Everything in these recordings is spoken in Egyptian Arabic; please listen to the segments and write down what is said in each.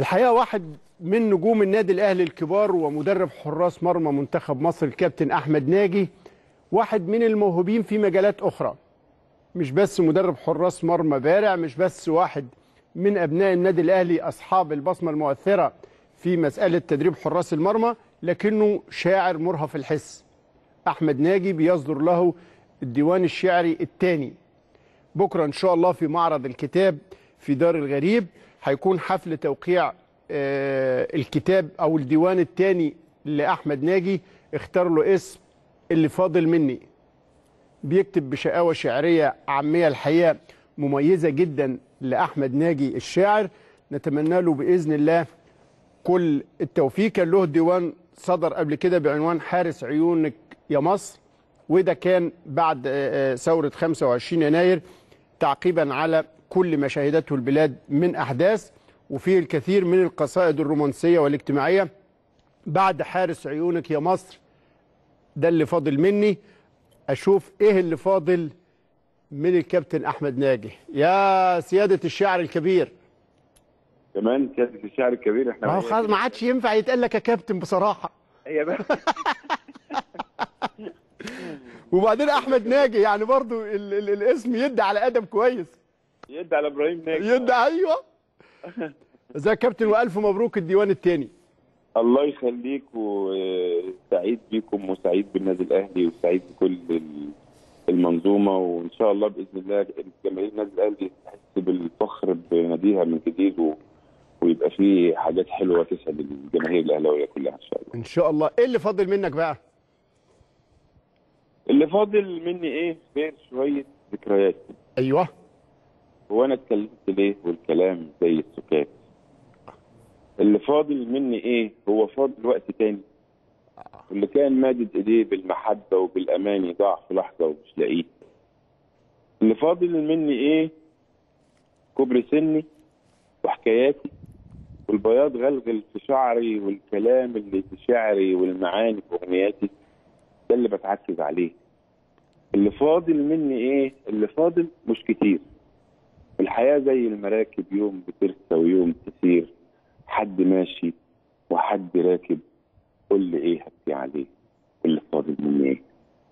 الحقيقه واحد من نجوم النادي الاهلي الكبار ومدرب حراس مرمى منتخب مصر الكابتن احمد ناجي واحد من الموهوبين في مجالات اخرى مش بس مدرب حراس مرمى بارع مش بس واحد من ابناء النادي الاهلي اصحاب البصمه المؤثره في مساله تدريب حراس المرمى لكنه شاعر مرهف الحس احمد ناجي بيصدر له الديوان الشعري الثاني بكره ان شاء الله في معرض الكتاب في دار الغريب هيكون حفل توقيع آه، الكتاب او الديوان الثاني لاحمد ناجي اختار له اسم اللي فاضل مني بيكتب بشقاوه شعريه عاميه الحقيقه مميزه جدا لاحمد ناجي الشاعر نتمنى له باذن الله كل التوفيق كان له ديوان صدر قبل كده بعنوان حارس عيونك يا مصر وده كان بعد آه، آه، ثوره 25 يناير تعقيبا على كل ما شهدته البلاد من احداث وفيه الكثير من القصائد الرومانسيه والاجتماعيه بعد حارس عيونك يا مصر ده اللي فاضل مني اشوف ايه اللي فاضل من الكابتن احمد ناجي يا سياده الشاعر الكبير كمان كانت الشعر الكبير احنا ما هو خلاص ما عادش ينفع يتقال لك يا كابتن بصراحه هي بقى وبعدين احمد ناجي يعني برضو ال ال الاسم يدي على ادب كويس يدي على ابراهيم ناجي يدي ايوه ازيك يا كابتن والف مبروك الديوان الثاني الله يخليك وسعيد بيكم وسعيد بالنادي الاهلي وسعيد بكل ال- المنظومه وان شاء الله باذن الله جماهير النادي الاهلي تحس بالفخر بناديها من جديد و... ويبقى في حاجات حلوه تسعد الجماهير الاهلاويه كلها ان شاء الله. ان شاء الله ايه اللي فاضل منك بقى اللي فاضل مني ايه؟ غير شويه ذكريات ايوه هو انا اتكلمت ليه والكلام زي السكات اللي فاضل مني ايه هو فاضل وقت تاني اللي كان مادد ايديه بالمحبه وبالامان ضاع في لحظه ومش لاقيه اللي فاضل مني ايه كبر سني وحكاياتي والبياض غلغل في شعري والكلام اللي في شعري والمعاني في اغنياتي ده اللي بتعكز عليه اللي فاضل مني ايه اللي فاضل مش كتير الحياة زي المراكب يوم بترسى ويوم تسير حد ماشي وحد راكب قول لي ايه هبكي عليه اللي فاضل مني ايه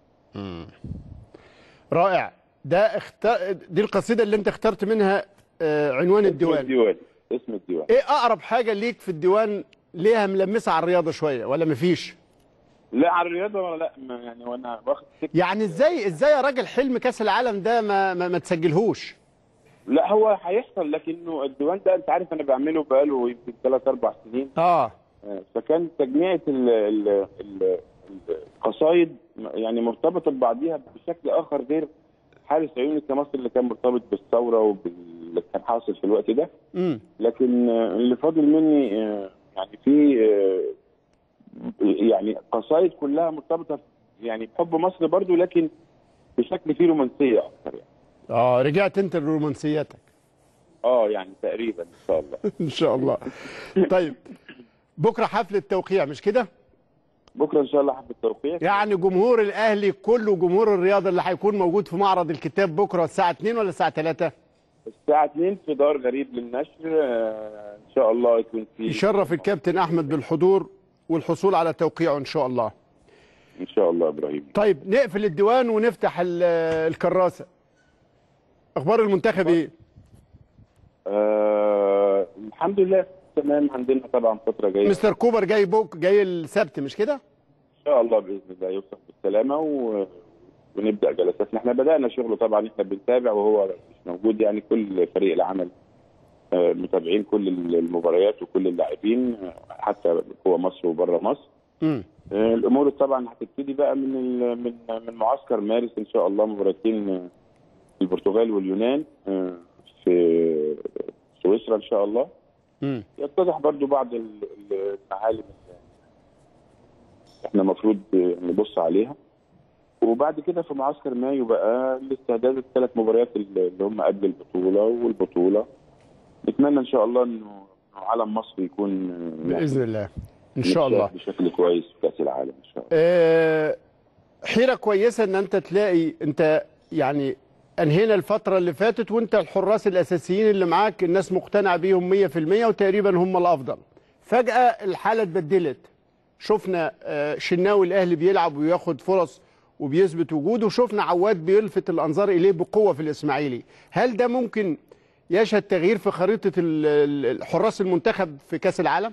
رائع ده اختار دي القصيده اللي انت اخترت منها آه، عنوان اسم الديوان الديوان اسم الديوان ايه اقرب حاجه ليك في الديوان ليها ملمسه على الرياضه شويه ولا مفيش لا على الرياضة ولا لا ما يعني وانا واخد سكة يعني ازاي ازاي يا راجل حلم كاس العالم ده ما ما, ما تسجلهوش لا هو هيحصل لكنه الديوان ده انت عارف انا بعمله بقاله يمكن ثلاث اربع سنين اه آه، فكان تجميعة ال- ال- ال- القصايد يعني مرتبطة ببعضيها بشكل آخر غير حارس عيونك كمصر اللي كان مرتبط بالثورة وباللي كان حاصل في الوقت ده امم لكن آه، اللي فاضل مني آه، يعني في آه، يعني قصايد كلها مرتبطة يعني بحب مصر برضو لكن بشكل فيه رومانسية أكتر يعني اه رجعت انت لرومانسياتك اه يعني تقريبا إن شاء الله ان شاء الله طيب بكره حفل التوقيع مش كده بكرة إن شاء الله حفل التوقيع يعني جمهور الاهلي كله جمهور الرياضه اللي هيكون موجود في معرض الكتاب بكره الساعه 2 ولا الساعه 3 الساعة 2 في دار غريب للنشر آه، إن شاء الله يكون في يشرف الكابتن احمد بالحضور والحصول على توقيعه ان شاء الله إن شاء الله إبراهيم طيب نقفل الديوان ونفتح ال- الكراسه اخبار المنتخب ايه آه الحمد لله تمام عندنا طبعا فترة جاية مستر كوبر جاي بوك جاي السبت مش كده إن شاء الله بإذن الله يوصل بالسلامة و... ونبدأ جلساتنا احنا بدأنا شغله طبعا احنا بنتابع وهو مش موجود يعني كل فريق العمل آه، متابعين كل المباريات وكل اللاعبين آه، حتى جوه مصر وبره مصر امم آه، الامور طبعا هتبتدي بقى من ال... من من معسكر مارس ان شاء الله مباراتين آه، البرتغال واليونان آه، في سويسرا ان شاء الله امم يتضح برضو بعض ال- ال- المعالم اللي احنا المفروض نبص عليها وبعد كده في معسكر مايو بقى الاستعداد الثلاث مباريات اللي هم قبل البطوله والبطوله نتمنى ان شاء الله انه إنه علم مصر يكون باذن الله ان شاء الله بشكل كويس في كاس العالم ان شاء الله آه، حيره كويسه ان انت تلاقي انت يعني انهينا الفتره اللي فاتت وانت الحراس الاساسيين اللي معاك الناس مقتنعه بيهم 100% وتقريبا هم الافضل فجاه الحاله اتبدلت شفنا آه، شناوي الاهلي بيلعب وياخد فرص وبيثبت وجوده وشفنا عواد بيلفت الانظار اليه بقوه في الاسماعيلي هل ده ممكن يشهد تغيير في خريطه ال- ال- الحراس المنتخب في كاس العالم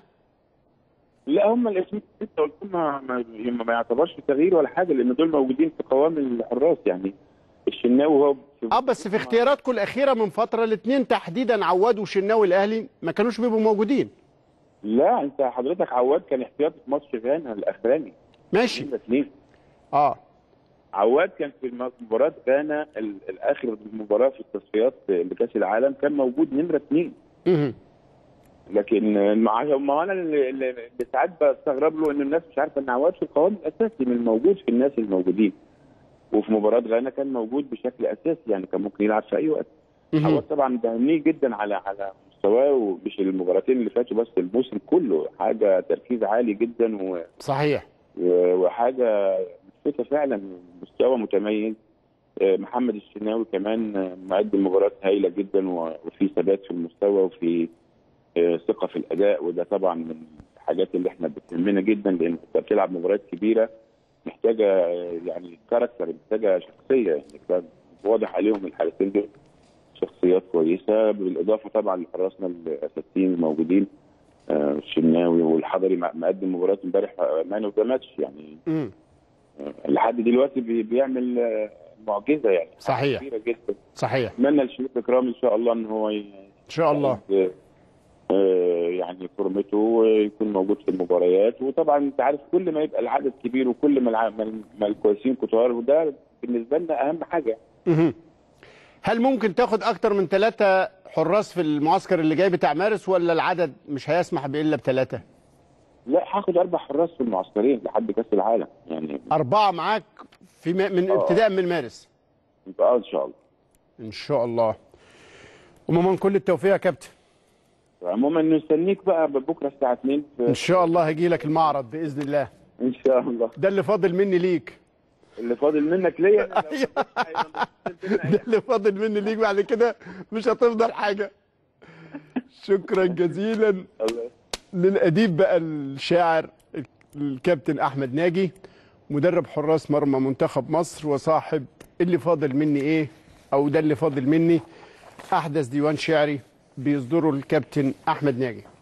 لا هم الاسمين اللي انت قلتهم ما, ما, ما يعتبرش تغيير ولا حاجه لان دول موجودين في قوام الحراس يعني الشناوي هو في اه بس في اختياراتكم الاخيره من فتره الاثنين تحديدا عواد وشناوي الاهلي ما كانوش بيبقوا موجودين لا انت حضرتك عواد كان احتياطي في ماتش غانا الاخراني ماشي نمرة اتنين اه عواد كان في الم- مباراه غانا ال- الاخر مباراه في التصفيات لكاس العالم كان موجود نمره اثنين مهم. لكن مع ما انا اللي, اللي اللي ساعات بستغرب له ان الناس مش عارفه ان عواد في القوام الاساسي من الموجود في الناس الموجودين وفي مباراه غانا كان موجود بشكل اساسي يعني كان ممكن يلعب في اي وقت مهم. عواد طبعا بهنيه جدا على على مستواه ومش المباراتين اللي فاتوا بس الموسم كله حاجه تركيز عالي جدا و صحيح و- وحاجه ملفتة فعلا مستوى متميز آه، محمد الشناوي كمان آه، مقدم مباراه هايله جدا و- وفي ثبات في المستوى وفي آه، ثقه في الاداء وده طبعا من الحاجات اللي احنا بتهمنا جدا لان انت بتلعب مباريات كبيره محتاجه آه، يعني كاركتر محتاجه شخصيه يعني كان واضح عليهم الحالتين دول شخصيات كويسه بالاضافه طبعا لحراسنا الاساسيين الموجودين آه، الشناوي والحضري مقدم مباراه امبارح مان اوف ذا ماتش يعني مم. لحد دلوقتي بي- بيعمل آه، معجزه يعني صحيح. كبيره جدا صحيح اتمنى لشريف اكرام ان شاء الله ان هو ي- ان شاء الله يعيد، آه، يعني فورمته ويكون موجود في المباريات وطبعا انت عارف كل ما يبقى العدد كبير وكل ما الع- ما- ما الكويسين كتار وده بالنسبه لنا اهم حاجه مهم. هل ممكن تاخد اكتر من ثلاثة حراس في المعسكر اللي جاي بتاع مارس ولا العدد مش هيسمح بالا بثلاثة لا هاخد اربع حراس في المعسكرين لحد كاس العالم يعني أربعة معاك في م... من آه. ابتداء من مارس اه ان شاء الله ان شاء الله عموما كل التوفيق يا كابتن عموما نستنيك بقى بكره الساعه 2 ان في شاء الله هجي لك المعرض باذن الله ان شاء الله ده اللي فاضل مني ليك اللي فاضل منك ليا أنا لو أيوة. كنت عايز- ده اللي فاضل مني ليك بعد كده مش هتفضل حاجه شكرا جزيلا الله للأديب بقى الشاعر الكابتن أحمد ناجي مدرب حراس مرمى منتخب مصر وصاحب اللي فاضل مني إيه أو ده اللي فاضل مني أحدث ديوان شعري بيصدره الكابتن أحمد ناجي